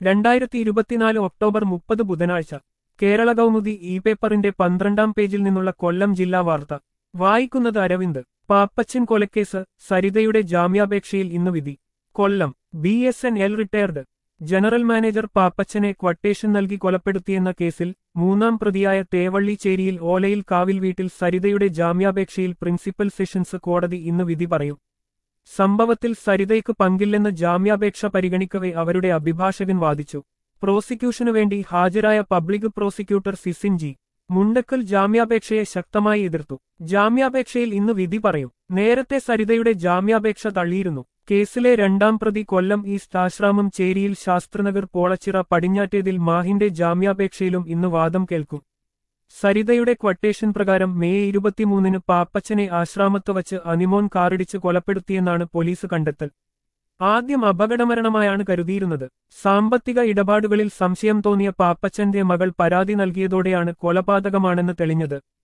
രണ്ടായിരത്തി ഇരുപത്തിനാല് ഒക്ടോബർ മുപ്പത് ബുധനാഴ്ച കേരള കൗമുദി ഇ പേപ്പറിന്റെ പന്ത്രണ്ടാം പേജിൽ നിന്നുള്ള കൊല്ലം ജില്ലാ വാർത്ത വായിക്കുന്നത് അരവിന്ദ് പാപ്പച്ചൻ കൊലക്കേസ് സരിതയുടെ ജാമ്യാപേക്ഷയിൽ ഇന്ന് വിധി Kollam B S N L retired general manager പാപ്പച്ചനെ ക്വട്ടേഷൻ നൽകി കൊലപ്പെടുത്തിയെന്ന കേസിൽ മൂന്നാം പ്രതിയായ തേവള്ളി ചേരിയിൽ ഓലയിൽ കാവിൽ വീട്ടിൽ സരിതയുടെ ജാമ്യാപേക്ഷയിൽ പ്രിൻസിപ്പൽ സെഷൻസ് കോടതി ഇന്ന് വിധി പറയും സംഭവത്തിൽ സരിതയ്ക്ക് പങ്കില്ലെന്ന് ജാമ്യാപേക്ഷ പരിഗണിക്കവെ അവരുടെ അഭിഭാഷകൻ വാദിച്ചു പ്രോസിക്യൂഷനു വേണ്ടി ഹാജരായ public prosecutor Sisin G Mundakkal ജാമ്യാപേക്ഷയെ ശക്തമായി എതിർത്തു ജാമ്യാപേക്ഷയിൽ ഇന്ന് വിധി പറയും നേരത്തെ സരിതയുടെ ജാമ്യാപേക്ഷ തള്ളിയിരുന്നു കേസിലെ രണ്ടാം പ്രതി കൊല്ലം ഈസ്റ്റ് ആശ്രാമം ചേരിയിൽ ശാസ്ത്രനഗർ പോളച്ചിറ പടിഞ്ഞാറ്റേതിൽ മാഹിന്റെ ജാമ്യാപേക്ഷയിലും ഇന്ന് വാദം കേൾക്കും സരിതയുടെ ക്വട്ടേഷൻ പ്രകാരം മെയ് ഇരുപത്തിമൂന്നിന് പാപ്പച്ചനെ ആശ്രാമത്ത് വച്ച് അനിമോൻ കാറിടിച്ച് കൊലപ്പെടുത്തിയെന്നാണ് പോലീസ് കണ്ടെത്തൽ ആദ്യം അപകടമരണമായാണ് കരുതിയിരുന്നത് സാമ്പത്തിക ഇടപാടുകളിൽ സംശയം തോന്നിയ പാപ്പച്ചന്റെ മകൾ പരാതി നൽകിയതോടെയാണ് കൊലപാതകമാണെന്ന് തെളിഞ്ഞത്